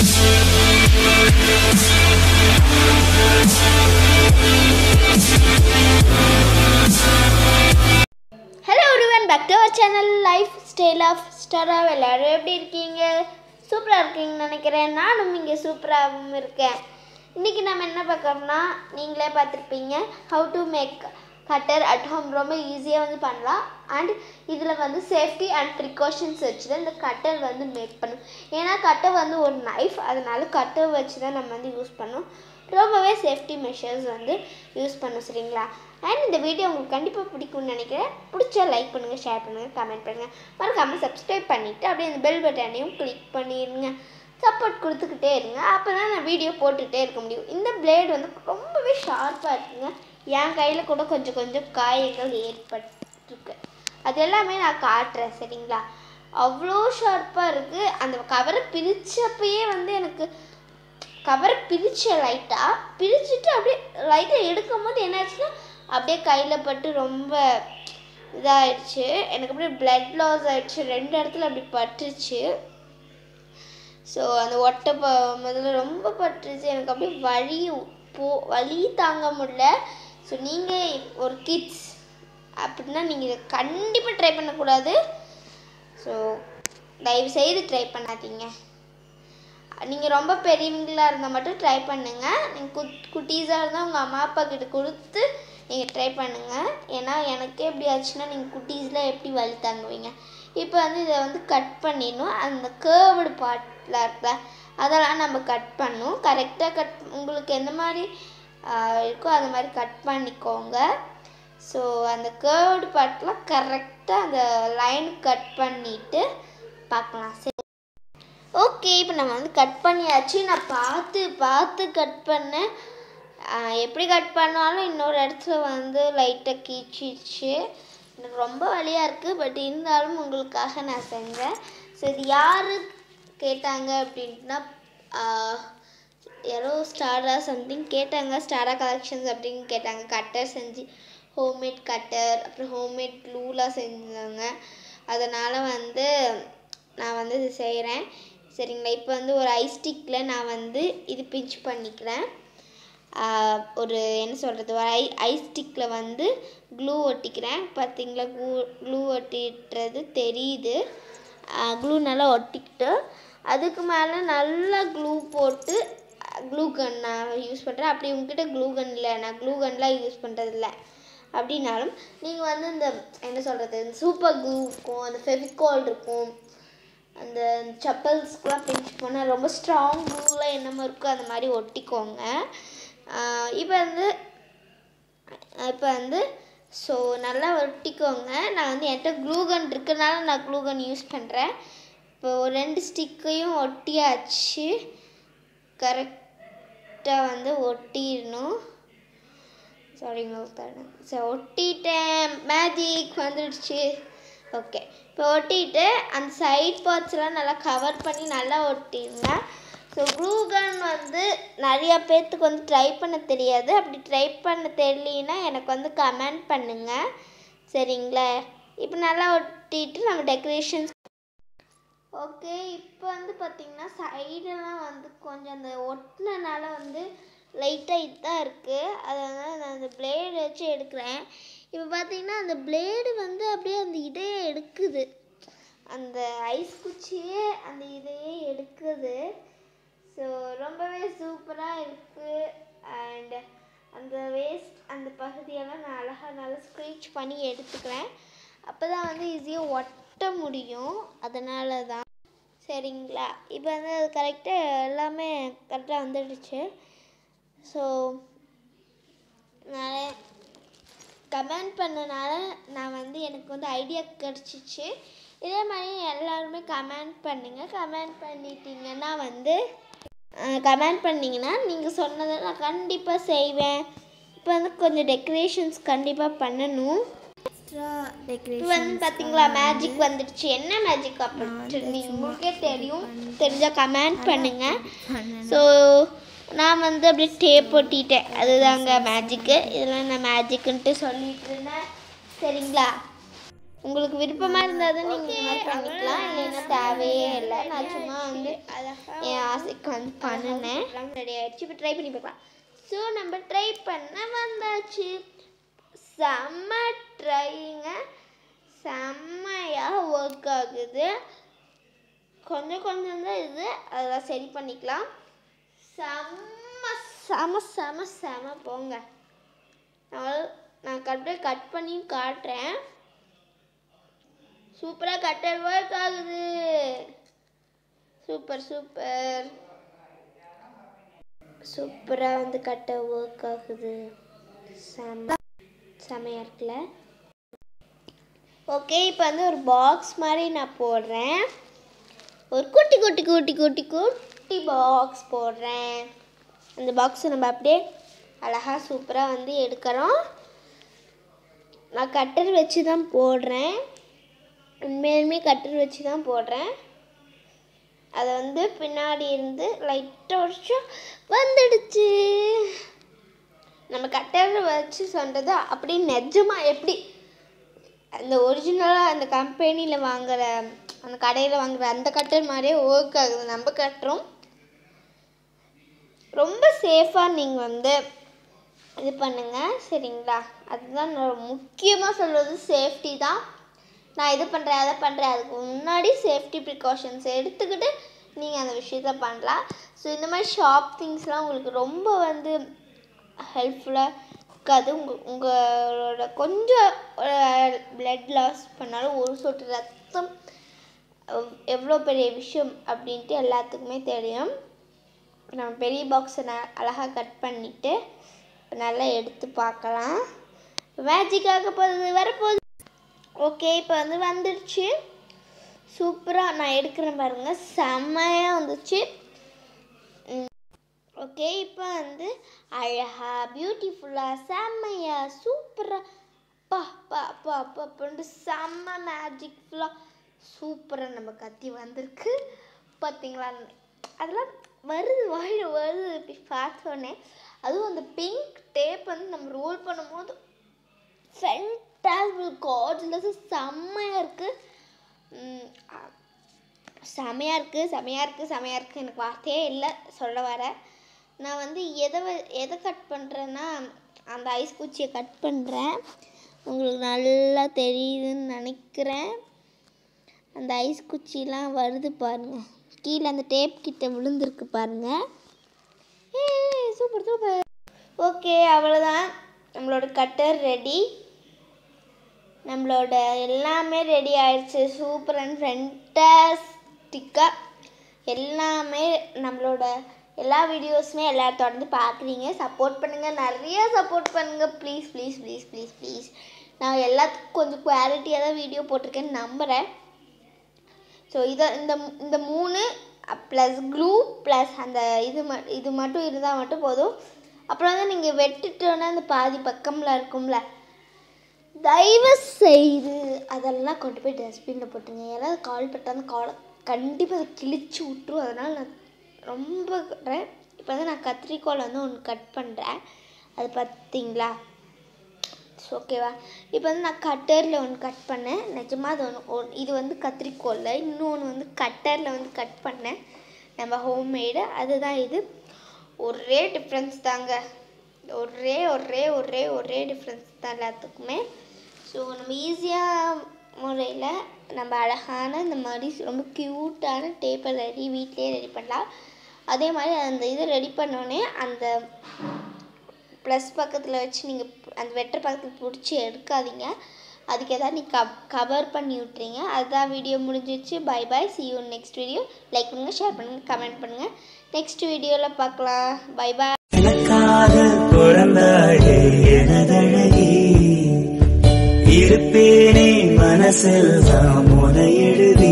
hello ஒருவன் back to our channel lifestyle of ஸ்டாராக எல்லாரும் எப்படி இருக்கீங்க சூப்பராக இருக்கீங்கன்னு நினைக்கிறேன் நானும் இங்கே சூப்பராகவும் இருக்கேன் இன்றைக்கி நம்ம என்ன பார்க்கறோம்னா நீங்களே பார்த்துருப்பீங்க how to make cutter at home ரொம்ப ஈஸியாக வந்து பண்ணலாம் அண்ட் இதில் வந்து சேஃப்டி அண்ட் ப்ரிகாஷன்ஸ் வச்சு தான் இந்த கட்டர் வந்து மேக் பண்ணும் ஏன்னா கட்டர் வந்து ஒரு நைஃப் அதனால கட்டர் வச்சு தான் நம்ம வந்து யூஸ் பண்ணோம் ரொம்பவே சேஃப்டி மெஷர்ஸ் வந்து யூஸ் பண்ணோம் சரிங்களா அண்ட் இந்த வீடியோ உங்களுக்கு கண்டிப்பாக பிடிக்கும்னு நினைக்கிறேன் பிடிச்சா லைக் பண்ணுங்கள் ஷேர் பண்ணுங்கள் கமெண்ட் பண்ணுங்கள் மறக்காமல் சப்ஸ்கிரைப் பண்ணிவிட்டு அப்படியே அந்த பெல் பட்டனையும் கிளிக் பண்ணிடுங்க சப்போர்ட் கொடுத்துக்கிட்டே இருங்க அப்போ தான் நான் வீடியோ போட்டுகிட்டே இருக்க முடியும் இந்த பிளேடு வந்து ரொம்பவே ஷார்ப்பாக இருக்குங்க என் கையில் கூட கொஞ்சம் கொஞ்சம் காயங்கள் ஏற்பட்டிருக்கு அது எல்லாமே நான் காட்டுறேன் சரிங்களா அவ்வளோ ஷார்ப்பாக இருக்குது அந்த கவரை பிரித்தப்பயே வந்து எனக்கு கவரை பிரித்தேன் லைட்டாக பிரிச்சுட்டு அப்படியே லைட்டாக எடுக்கும் போது என்னாச்சுன்னா அப்படியே கையில் பட்டு ரொம்ப இதாகிடுச்சு எனக்கு அப்படியே பிளட் லாஸ் ஆயிடுச்சு ரெண்டு இடத்துல அப்படி பட்டுருச்சு ஸோ அந்த ஒட்டை ப முதல்ல ரொம்ப பட்டுருச்சு எனக்கு அப்படியே வலி போ வலி தாங்க முடியல ஸோ நீங்கள் ஒரு கிட்ஸ் அப்படின்னா நீங்கள் இதை கண்டிப்பாக ட்ரை பண்ணக்கூடாது ஸோ தயவு செய்து ட்ரை பண்ணாதீங்க நீங்கள் ரொம்ப பெரியவங்களா இருந்தால் மட்டும் ட்ரை பண்ணுங்கள் நீங்கள் குட் குட்டீஸாக இருந்தால் உங்கள் அம்மா அப்பா கிட்ட கொடுத்து நீங்கள் ட்ரை பண்ணுங்கள் ஏன்னா எனக்கே எப்படி ஆச்சுன்னா நீங்கள் குட்டீஸில் எப்படி வலி தாங்குவீங்க இப்போ வந்து இதை வந்து கட் பண்ணிடணும் அந்த கேர்வ்டு பார்ட்டில் இருக்குல்ல அதெல்லாம் நம்ம கட் பண்ணணும் கரெக்டாக கட் உங்களுக்கு எந்த மாதிரி ஆஹ், இருக்கோ அந்த மாதிரி கட் பண்ணிக்கோங்க ஸோ அந்த கேர்வ்டு பார்ட்லாம் கரெக்டாக அந்த லைன் கட் பண்ணிவிட்டு பார்க்கலாம் சரி ஓகே இப்போ நம்ம வந்து கட் பண்ணியாச்சு நான் பார்த்து பார்த்து கட் பண்ணேன் ஆஹ் எப்படி கட் பண்ணாலும் இன்னொரு இடத்துல வந்து லைட்டாக கீச்சிடுச்சு எனக்கு ரொம்ப வலியாக இருக்குது பட் இருந்தாலும் உங்களுக்காக நான் செஞ்சேன் ஸோ இது யார் கேட்டாங்க அப்படின்ட்டுனா ஆஹ் யாரோ ஸ்டாரா சம்திங் கேட்டாங்க ஸ்டாரா கலெக்ஷன்ஸ் அப்படின்னு கேட்டாங்க கட்டர் செஞ்சு ஹோம்மேட் கட்டர் அப்புறம் ஹோம்மேட் க்ளூலாம் செஞ்சாங்க அதனால் வந்து நான் வந்து இது செய்கிறேன் சரிங்களா இப்போ வந்து ஒரு ஐ ஸ்டிக்கில் நான் வந்து இது பிஞ்ச் பண்ணிக்கிறேன் ஆஹ் ஒரு என்ன சொல்கிறது ஒரு ஐ ஐ ஸ்டிக்கில் வந்து க்ளூ ஒட்டிக்கிறேன் பார்த்தீங்களா க்ளூ க்ளூ ஒட்டிட்டுறது தெரியுது க்ளூ நல்லா ஒட்டிக்கிட்டு அதுக்கு மேலே நல்லா க்ளூ போட்டு க்ளூ கன் நான் யூஸ் பண்ணுறேன் அப்படி உங்ககிட்ட க்ளூ கன் இல்லை நான் க்ளூ கன்லாம் யூஸ் பண்ணுறதில்ல அப்படின்னாலும் நீங்கள் வந்து இந்த என்ன சொல்கிறது சூப்பர் க்ளூ இருக்கும் அந்த ஃபெவிகால் இருக்கும் அந்த செப்பல்ஸ்க்குலாம் பிஞ்ச் பண்ணால் ரொம்ப ஸ்ட்ராங் க்ளூலாம் என்னமோ இருக்கோ அந்த மாதிரி ஒட்டிக்கோங்க இப்போ வந்து இப்போ வந்து ஸோ நல்லா ஒட்டிக்கோங்க நான் வந்து என்கிட்ட க்ளூகன் இருக்கனால நான் க்ளூகன் யூஸ் பண்ணுறேன் இப்போ ஒரு ரெண்டு ஸ்டிக்கையும் ஒட்டியாச்சு கரெக்டாக வந்து ஒட்டிடணும் சாரிங்க ஸோ ஒட்டிட்டேன் மேஜிக் வந்துடுச்சு ஓகே இப்போ ஒட்டிட்டு அந்த சைட் பார்ட்ஸ்லாம் நல்லா கவர் பண்ணி நல்லா ஒட்டிடுங்க ஸோ க்ளூகன் வந்து நிறையா பேர்த்துக்கு வந்து ட்ரை பண்ண தெரியாது அப்படி ட்ரை பண்ண தெரியலனா எனக்கு வந்து கமெண்ட் பண்ணுங்கள் சரிங்களா இப்போ நல்லா ஒட்டிட்டு நம்ம டெக்கரேஷன்ஸ் ஓகே இப்போ வந்து பார்த்திங்கன்னா சைடெல்லாம் வந்து கொஞ்சம் அந்த ஒட்டினனால வந்து லைட்டாக இதாக இருக்குது அதனால் நான் அந்த பிளேடு வச்சு எடுக்கிறேன் இப்போ பார்த்தீங்கன்னா அந்த பிளேடு வந்து அப்படியே அந்த இதையே எடுக்குது அந்த ஐஸ் குச்சியே அந்த இதையே எடுக்குது ஸோ ரொம்பவே சூப்பராக இருக்குது அண்ட் அந்த வேஸ்ட் அந்த பகுதியெல்லாம் நான் அழகாக நல்லா ஸ்க்ரீச் பண்ணி எடுத்துக்கிறேன் அப்போ தான் வந்து ஈஸியாக ஒட்ட முடியும் அதனால தான் சரிங்களா இப்போ வந்து அது கரெக்டாக எல்லாமே கரெக்டாக வந்துடுச்சு ஸோ நிறைய கமெண்ட் பண்ணனால நான் வந்து எனக்கு வந்து ஐடியா கிடச்சிச்சு இதே மாதிரி எல்லாருமே கமெண்ட் பண்ணுங்கள் கமெண்ட் பண்ணிட்டீங்கன்னா வந்து கமெண்ட் பண்ணிங்கன்னா நீங்கள் சொன்னதை நான் கண்டிப்பாக செய்வேன் இப்போ வந்து கொஞ்சம் டெக்கரேஷன்ஸ் கண்டிப்பாக பண்ணணும் எக்ஸ்ட்ரா இப்போ டெக்கரேஷன் வந்து பார்த்தீங்களா மேஜிக் வந்துடுச்சு என்ன மேஜிக் அப்படின்னு நீங்கள் உங்களுக்கே தெரியும் தெரிஞ்சால் கமெண்ட் பண்ணுங்கள் ஸோ நான் வந்து அப்படியே டேப் ஒட்டிட்டேன் அதுதாங்க மேஜிக்கு இதெல்லாம் நான் மேஜிக்குன்ட்டு சொல்லிட்டு இருந்தேன் சரிங்களா உங்களுக்கு விருப்பமாக இருந்தால் தான் நீங்கள் இந்த மாதிரி பண்ணிக்கலாம் இல்லைன்னா தேவையே இல்லை நான் சும்மா வந்து என் ஆசைக்கு வந்து பண்ணினேன் ரெடி ஆயிடுச்சு இப்போ ட்ரை பண்ணி பார்க்கலாம் ஸோ நம்ம ட்ரை பண்ண வந்தாச்சு செம்ம ட்ரைங்க செம்மையாக ஒர்க் ஆகுது கொஞ்சம் கொஞ்சம் தான் இது அதெல்லாம் சரி பண்ணிக்கலாம் செம்ம செம செம செம போங்க நான் நான் அப்படியே கட் பண்ணி காட்டுறேன் சூப்பராக கட்டர் ஒர்க் ஆகுது சூப்பர் சூப்பர் சூப்பராக வந்து கட்ட ஒர்க் ஆகுது செம செமையாக இருக்குல்ல ஓகே இப்போ வந்து ஒரு பாக்ஸ் மாதிரி நான் போடுறேன் ஒரு குட்டி குட்டி குட்டி குட்டி குட்டி பாக்ஸ் போடுறேன் அந்த பாக்ஸை நம்ம அப்படியே அழகாக சூப்பராக வந்து எடுக்கிறோம் நான் கட்டர் வச்சு தான் போடுறேன் உண்மையாலுமே கட்டர் வச்சு தான் போடுறேன் அதை வந்து பின்னாடி இருந்து லைட்டாக வருஷம் வந்துடுச்சு நம்ம கட்டர் வச்சு சொன்னது அப்படி நிஜமாக எப்படி அந்த ஒரிஜினலாக அந்த கம்பெனியில் வாங்குற அந்த கடையில் வாங்குற அந்த கட்டர் மாதிரியே ஒர்க் ஆகுது நம்ம கட்டுறோம் ரொம்ப சேஃபாக நீங்கள் வந்து இது பண்ணுங்க சரிங்களா அதுதான் நான் முக்கியமாக சொல்கிறது சேஃப்டி தான் நான் இது பண்ணுறேன் அதை பண்ணுறேன் அதுக்கு முன்னாடி சேஃப்டி ப்ரிகாஷன்ஸ் எடுத்துக்கிட்டு நீங்கள் அந்த விஷயத்த பண்ணலாம் ஸோ இந்த மாதிரி ஷாப் திங்ஸ்லாம் உங்களுக்கு ரொம்ப வந்து ஹெல்ப்ஃபுல்லாக இருக்காது உங்கள் உங்களோட கொஞ்சம் பிளட் லாஸ் பண்ணாலும் ஒரு சொட்டு ரத்தம் எவ்- எவ்வளோ பெரிய விஷயம் அப்படின்ட்டு எல்லாத்துக்குமே தெரியும் நம்ம பெரிய பாக்ஸை ந அழகாக கட் பண்ணிவிட்டு நல்லா எடுத்து பார்க்கலாம் மேஜிக்காக போகுது வரப்போகுது ஓகே இப்போ வந்து வந்துடுச்சு சூப்பராக நான் எடுக்கிறேன் பாருங்க செம்மையாக வந்துச்சு ஓகே இப்போ வந்து அழகா பியூட்டிஃபுல்லாக செம்மையா சூப்பராக பா பா பா பா அப்படின்ட்டு செம்ம மேஜிக்ஃபுல்லாக சூப்பராக நம்ம கத்தி வந்திருக்கு பார்த்தீங்களா அதெல்லாம் வருது வாயில் வருது இப்படி பார்த்தோன்னே அதுவும் அந்த பிங்க் டேப் வந்து நம்ம ரோல் பண்ணும்போது ஃபென்டாஸ்பிள் கார்ட்ஸில் செம்மையாக இருக்குது செமையாக இருக்குது செமையாக இருக்குது செமையாக இருக்குது எனக்கு வார்த்தையே இல்லை சொல்ல வர நான் வந்து எதை வ- எதை கட் பண்ணுறேன்னா அந்த ஐஸ் குச்சியை கட் பண்ணுறேன் உங்களுக்கு நல்லா தெரியுதுன்னு நினைக்கிறேன் அந்த ஐஸ் குச்சிலாம் வருது பாருங்க கீழே அந்த டேப் கிட்ட விழுந்திருக்கு பாருங்க ஏய் சூப்பர் சூப்பர் ஓகே அவ்வளோதான் நம்மளோட கட்டர் ரெடி நம்மளோட எல்லாமே ரெடி ஆயிடுச்சு சூப்பர் அண்ட் ஃபென்டாஸ்டிக்காக எல்லாமே நம்மளோட எல்லா வீடியோஸுமே எல்லாரும் தொடர்ந்து பார்க்குறீங்க சப்போர்ட் பண்ணுங்கள் நிறைய சப்போர்ட் பண்ணுங்கள் please please please please please நான் எல்லாத்துக்கும் கொஞ்சம் குவாலிட்டியாக தான் வீடியோ போட்டிருக்கேன்னு நம்புகிறேன் ஸோ இதை இந்த மு- இந்த மூணு ப்ளஸ் க்ளூ ப்ளஸ் அந்த இது ம இது மட்டும் இருந்தால் மட்டும் போதும் அப்புறம் வந்து நீங்கள் வெட்டுட்டோன்னா அந்த பாதி பக்கம்ல இருக்கும்ல தயவு செய்து அதெல்லாம் கொண்டு போய் டஸ்ட்பினில் போட்டுருங்க யாராவது கால் பட்டாலும் காலை கண்டிப்பாக அதை கிழிச்சு விட்ரும் அதனால் நான் ரொம்ப இப்போ வந்து நான் கத்திரிக்கோல் வந்து ஒன்று கட் பண்ணுறேன் அது பார்த்தீங்களா ஓகேவா இப்போ வந்து நான் கட்டரில் ஒன்று கட் பண்ணேன் நிஜமாக அது ஒன்று ஒன் இது வந்து கத்திரிக்கோலில் இன்னொன்று வந்து கட்டரில் வந்து கட் பண்ணேன் நம்ம ஹோம்மேடு அதுதான் இது ஒரே டிஃப்ரென்ஸ் தாங்க ஒரே ஒரே ஒரே ஒரே டிஃப்ரென்ஸ் தான் எல்லாத்துக்குமே ஸோ நம்ம ஈஸியாக முறையில் நம்ம அழகான இந்த மாதிரி ரொம்ப க்யூட்டான டேப்பை ரெடி வீட்டிலே ரெடி பண்ணலாம் அதே மாதிரி அந்த இதை ரெடி பண்ணோடனே அந்த ப்ளஸ் பக்கத்தில் வச்சு நீங்கள் அந்த வெட்டுற பக்கத்தில் பிடிச்சி எடுக்காதீங்க அதுக்கு எதாவது நீ கப் கவர் பண்ணி விட்றீங்க அதுதான் வீடியோ முடிஞ்சிச்சு bye bye see you next video like பண்ணுங்கள் ஷேர் பண்ணுங்கள் கமெண்ட் பண்ணுங்கள் நெக்ஸ்ட் வீடியோவில் பார்க்கலாம் பை பை எனக்காக பிறந்தாளே எனதழகி இருப்பேனே மனசில் தான் முனை எழுதி